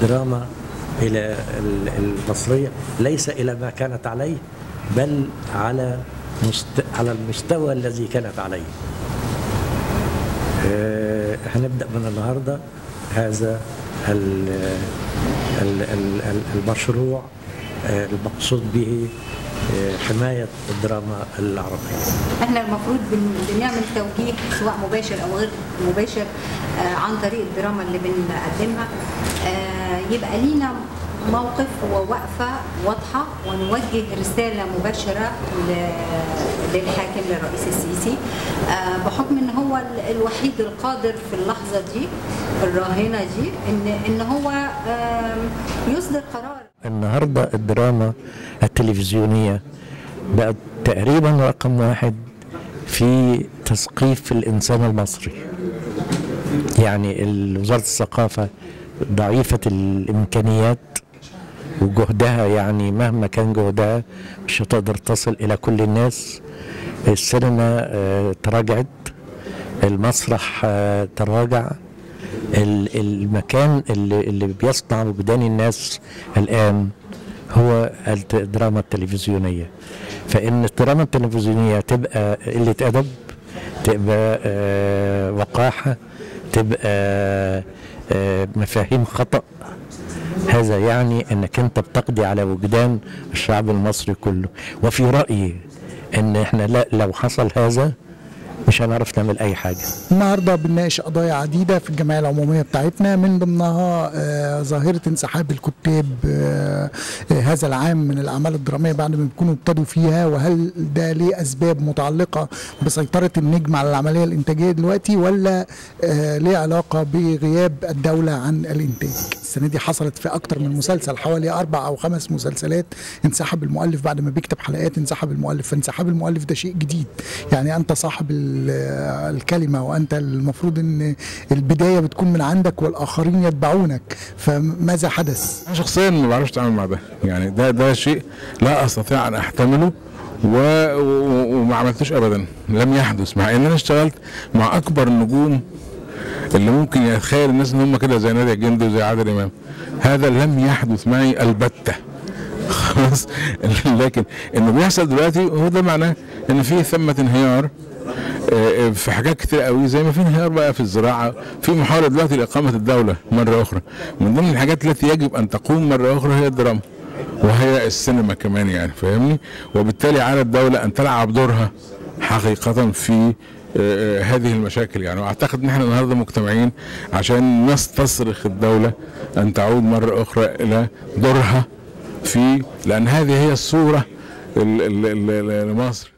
الدراما الى ال- المصريه ليس الى ما كانت عليه بل على مست... على المستوى الذي كانت عليه آه، هنبدا من النهارده هذا ال- ال- ال- ال- المشروع آه، المقصود به آه، حمايه الدراما العربيه احنا المفروض بن- بنعمل توجيه سواء مباشر او غير مباشر آه، عن طريق الدراما اللي بنقدمها آه، يبقى لينا موقف ووقفة واضحة ونوجه رسالة مباشرة ل- للحاكم للرئيس السيسي آه، بحكم ان هو ال- الوحيد القادر في اللحظة دي الراهنة دي ان ان هو آم، يصدر قرار النهارده الدراما التلفزيونيه بقت تقريبا رقم واحد في تثقيف الانسان المصري يعني ال- وزاره الثقافه ضعيفه الامكانيات وجهدها يعني مهما كان جهدها مش هتقدر تصل الى كل الناس السينما آه، تراجعت المسرح آه، تراجع ال- المكان اللي, اللي بيصنع وجدان الناس الآن هو الت- الدراما التلفزيونية فإن الدراما التلفزيونية تبقى قلة أدب تبقى آه، وقاحة تبقى آه، مفاهيم خطأ هذا يعني انك انت بتقضي على وجدان الشعب المصري كله وفي رأيي ان احنا لا لو حصل هذا مش هنعرف نعمل اي حاجه النهارده بنناقش قضايا عديده في الجمعيه العموميه بتاعتنا من ضمنها آه، ظاهره انسحاب الكتاب آه، آه، هذا العام من الاعمال الدراميه بعد ما بيكونوا ابتدوا فيها وهل ده ليه اسباب متعلقه بسيطره النجم على العمليه الانتاجيه دلوقتي ولا آه، ليه علاقه بغياب الدوله عن الانتاج السنه دي حصلت في اكتر من مسلسل حوالي اربع او خمس مسلسلات انسحب المؤلف بعد ما بيكتب حلقات انسحب المؤلف فانسحاب المؤلف ده شيء جديد يعني انت صاحب ال- الكلمه وانت المفروض ان البدايه بتكون من عندك والاخرين يتبعونك فماذا حدث انا شخصيا ما بعرفش اتعامل مع ده يعني ده ده شيء لا استطيع ان احتمله و... و... وما عملتوش ابدا لم يحدث مع ان انا اشتغلت مع اكبر النجوم اللي ممكن يتخيل الناس ان هم كده زي نادي الجندي وزي عادل امام هذا لم يحدث معي البته خلاص لكن انه بيحصل دلوقتي هو ده معناه ان في ثمه انهيار آه، في حاجات كتير قوي زي ما في انهيار بقى في الزراعه في محاوله دلوقتي لاقامه الدوله مره اخرى من ضمن الحاجات التي يجب ان تقوم مره اخرى هي الدراما وهي السينما كمان يعني فاهمني وبالتالي على الدوله ان تلعب دورها حقيقه في آه، آه، هذه المشاكل يعني واعتقد ان احنا النهارده مجتمعين عشان نستصرخ الدوله ان تعود مره اخرى الى دورها في لان هذه هي الصوره ال- ال- ال- لمصر